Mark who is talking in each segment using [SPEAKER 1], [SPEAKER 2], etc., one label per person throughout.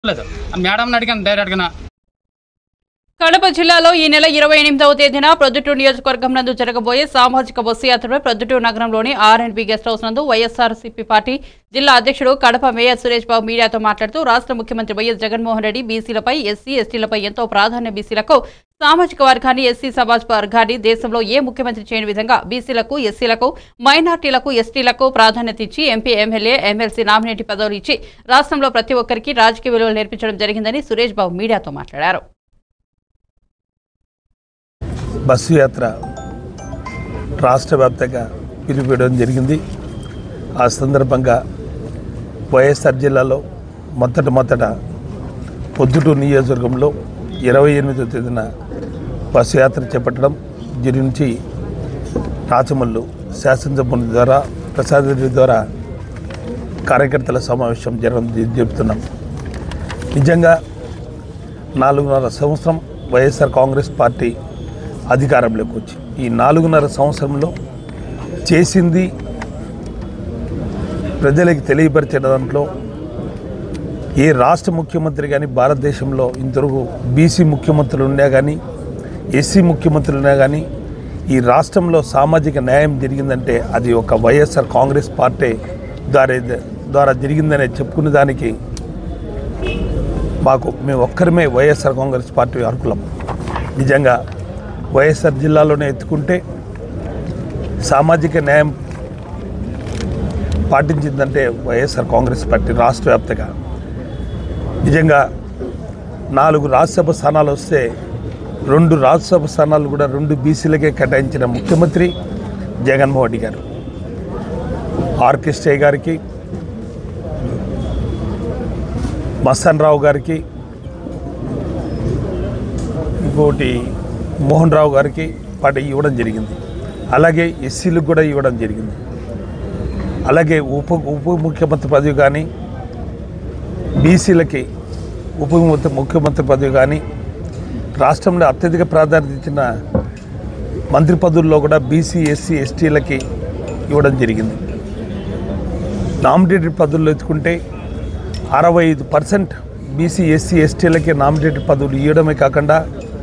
[SPEAKER 1] లేదు మేడం అడిగాను డైరెక్ట్గా
[SPEAKER 2] కడప జిల్లాలో ఈ నెల ఇరవై ఎనిమిదవ తేదీన ప్రొద్దుటూరు నియోజకవర్గం నందు జరగబోయే సామాజిక బస్సు యాత్రపై ప్రొద్దుటూరు నగరంలోని R and B guest house నందు వైఎస్ఆర్సీపీ పార్టీ జిల్లా అధ్యక్షుడు కడప మేయర్ సురేష్ బాబు మీడియాతో మాట్లాడుతూ రాష్ట్ర ముఖ్యమంత్రి వైఎస్ జగన్మోహన్ రెడ్డి బీసీలపై ఎస్సీ ఎస్టీలపై ఎంతో ప్రాధాన్య బీసీలకు సామాజిక వర్గాన్ని ఎస్సీ సమాజ్ వర్గాన్ని దేశంలో ఏ ముఖ్యమంత్రి చేయని విధంగా బీసీలకు ఎస్సీలకు మైనార్టీలకు ఎస్టీలకు ప్రాధాన్యత ఇచ్చి ఎంపీ ఎమ్మెల్యే ఎమ్మెల్సీ నామినేటి పదవులు ఇచ్చి రాష్ట్రంలో ప్రతి ఒక్కరికి రాజకీయ విలువలు నేర్పించడం జరిగిందని సురేష్ బాబు మీడియాతో మాట్లాడారు
[SPEAKER 3] బస్సు యాత్ర రాష్ట్ర వ్యాప్తంగా పిలుపుకోవడం జరిగింది ఆ సందర్భంగా వైఎస్ఆర్ జిల్లాలో మొదట మొదట పొద్దుటూరు నియోజకవర్గంలో ఇరవై ఎనిమిదో తేదీన బస్సు యాత్ర చేపట్టడం దీని నుంచి రాచమల్లు శాసనసభ్యుని ద్వారా ప్రసాద్ రెడ్డి ద్వారా కార్యకర్తల సమావేశం జరగడం చెబుతున్నాం నిజంగా నాలుగున్నర సంవత్సరం వైఎస్ఆర్ కాంగ్రెస్ పార్టీ అధికారంలోకి వచ్చి ఈ నాలుగున్నర సంవత్సరంలో చేసింది ప్రజలకు తెలియపరిచే దాంట్లో ఏ రాష్ట్ర ముఖ్యమంత్రి కానీ భారతదేశంలో ఇంతవరకు బీసీ ముఖ్యమంత్రులు ఉన్నా కానీ ఎస్సీ ముఖ్యమంత్రులు ఉన్నా కానీ ఈ రాష్ట్రంలో సామాజిక న్యాయం జరిగిందంటే అది ఒక వైఎస్ఆర్ కాంగ్రెస్ పార్టీ ద్వారా ద్వారా జరిగిందనే చెప్పుకునే దానికి మాకు మేము ఒక్కరమే వైఎస్ఆర్ కాంగ్రెస్ పార్టీ అర్హులం నిజంగా వైఎస్ఆర్ జిల్లాలోనే ఎత్తుకుంటే సామాజిక న్యాయం పాటించిందంటే వైఎస్ఆర్ కాంగ్రెస్ పార్టీ రాష్ట్ర వ్యాప్తంగా నిజంగా నాలుగు రాజ్యసభ స్థానాలు వస్తే రెండు రాజ్యసభ స్థానాలు కూడా రెండు బీసీలకే కేటాయించిన ముఖ్యమంత్రి జగన్మోహన్ రెడ్డి గారు ఆర్కెస్ట్రే గారికి మస్తాన్ రావు గారికి ఇంకోటి మోహన్ రావు గారికి పాట ఇవ్వడం జరిగింది అలాగే ఎస్సీలకు కూడా ఇవ్వడం జరిగింది అలాగే ఉప ఉప ముఖ్యమంత్రి పదవి కానీ బీసీలకి ఉప ముఖ్య- ముఖ్యమంత్రి పదవి కానీ రాష్ట్రంలో అత్యధిక ప్రాధాన్యత ఇచ్చిన మంత్రి పదవుల్లో కూడా బీసీ ఎస్సీ ఎస్టీలకి ఇవ్వడం జరిగింది నామినేటెడ్ పదవుల్లో ఎత్తుకుంటే అరవై ఐదు పర్సెంట్ బీసీ ఎస్సీ ఎస్టీలకి నామినేటెడ్ పదవులు ఇవ్వడమే కాకుండా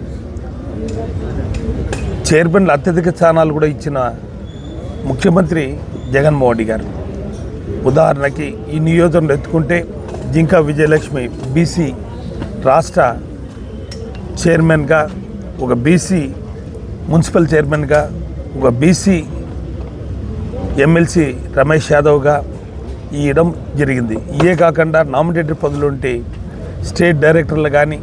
[SPEAKER 3] చైర్మన్లు అత్యధిక స్థానాలు కూడా ఇచ్చిన ముఖ్యమంత్రి జగన్మోహన్ రెడ్డి గారు ఉదాహరణకి ఈ నియోజకవర్గంలో ఎత్తుకుంటే జింకా విజయలక్ష్మి బీసీ రాష్ట్ర చైర్మన్గా ఒక బీసీ మున్సిపల్ చైర్మన్గా ఒక బీసీ ఎమ్మెల్సీ రమేష్ యాదవ్గా ఇవ్వడం జరిగింది ఇవే కాకుండా నామినేటెడ్ పదవులు ఉంటే స్టేట్ డైరెక్టర్లు కానీ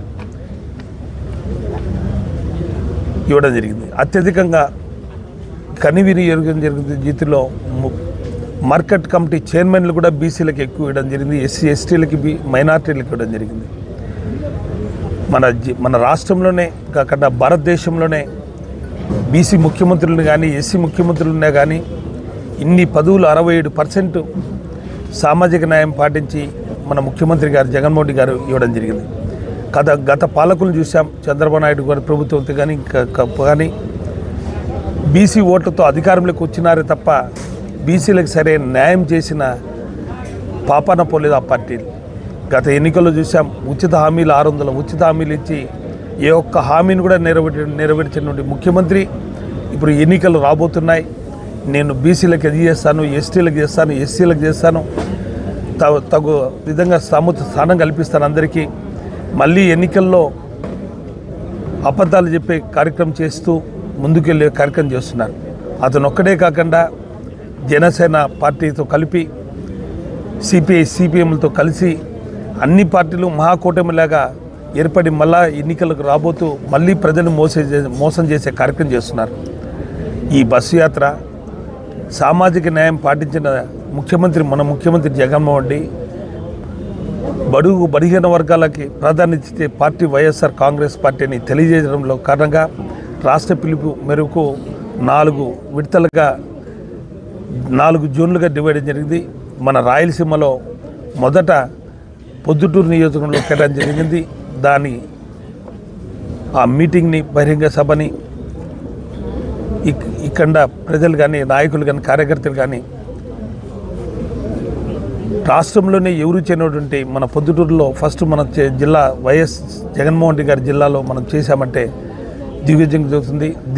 [SPEAKER 3] ఇవ్వడం జరిగింది అత్యధికంగా కనివిని ఎరగడం జరిగింది జీతిలో ము- మార్కెట్ కమిటీ చైర్మన్లు కూడా బీసీలకు ఎక్కువ ఇవ్వడం జరిగింది ఎస్సీ ఎస్టీలకి బి మైనార్టీలకు ఇవ్వడం జరిగింది మన జి- మన రాష్ట్రంలోనే కాకుండా భారతదేశంలోనే బీసీ ముఖ్యమంత్రులను కానీ ఎస్సీ ముఖ్యమంత్రులున్నా కానీ ఇన్ని పదవులు అరవై ఏడు పర్సెంట్ సామాజిక న్యాయం పాటించి మన ముఖ్యమంత్రి గారు జగన్మోహన్ రెడ్డి గారు ఇవ్వడం జరిగింది గత గత పాలకులను చూసాం చంద్రబాబు నాయుడు గారి ప్రభుత్వంతో కానీ ఇంకా క- కానీ బీసీ ఓట్లతో అధికారంలోకి వచ్చినారే తప్ప బీసీలకు సరైన న్యాయం చేసిన పాపాన పోలేదు ఆ పార్టీలు గత ఎన్నికల్లో చూసాం ఉచిత హామీలు ఆరు వందల ఉచిత హామీలు ఇచ్చి ఏ ఒక్క హామీని కూడా నెరవేర్చి నెరవేర్చినటువంటి ముఖ్యమంత్రి ఇప్పుడు ఎన్నికలు రాబోతున్నాయి నేను బీసీలకు అది చేస్తాను ఎస్టీలకు చేస్తాను ఎస్సీలకు చేస్తాను త- తగు విధంగా సముత స్థానం కల్పిస్తాను అందరికీ మళ్ళీ ఎన్నికల్లో అబద్ధాలు చెప్పే కార్యక్రమం చేస్తూ ముందుకెళ్ళే కార్యక్రమం చేస్తున్నారు అతను ఒక్కడే కాకుండా జనసేన పార్టీతో కలిపి సిపిఐ సిపిఎంలతో కలిసి అన్ని పార్టీలు మహాకూటమిలాగా ఏర్పడి మళ్ళా ఎన్నికలకు రాబోతూ మళ్ళీ ప్రజలు మోసే మోసం చేసే కార్యక్రమం చేస్తున్నారు ఈ బస్సు యాత్ర సామాజిక న్యాయం పాటించిన ముఖ్యమంత్రి మన ముఖ్యమంత్రి జగన్మోహన్ రెడ్డి బడుగు బడిహీన వర్గాలకి ప్రాధాన్యత ఇచ్చే పార్టీ వైఎస్ఆర్ కాంగ్రెస్ పార్టీని తెలియజేయడంలో కారణంగా రాష్ట్ర పిలుపు మేరకు నాలుగు విడతలుగా నాలుగు జోన్లుగా డివైడ్ జరిగింది మన రాయలసీమలో మొదట పొద్దుటూరు నియోజకవర్గంలో కేటాయించడం జరిగింది దాని ఆ మీటింగ్ని బహిరంగ సభని ఇక్- ఇక్కడ ప్రజలు కానీ నాయకులు కానీ కార్యకర్తలు కానీ రాష్ట్రంలోనే ఎవరు చేయనటువంటి మన పొద్దుటూరులో ఫస్ట్ మన చే- జిల్లా వైఎస్ జగన్మోహన్ రెడ్డి గారి జిల్లాలో మనం చేశామంటే దిగ్విజయం జరుగుతుంది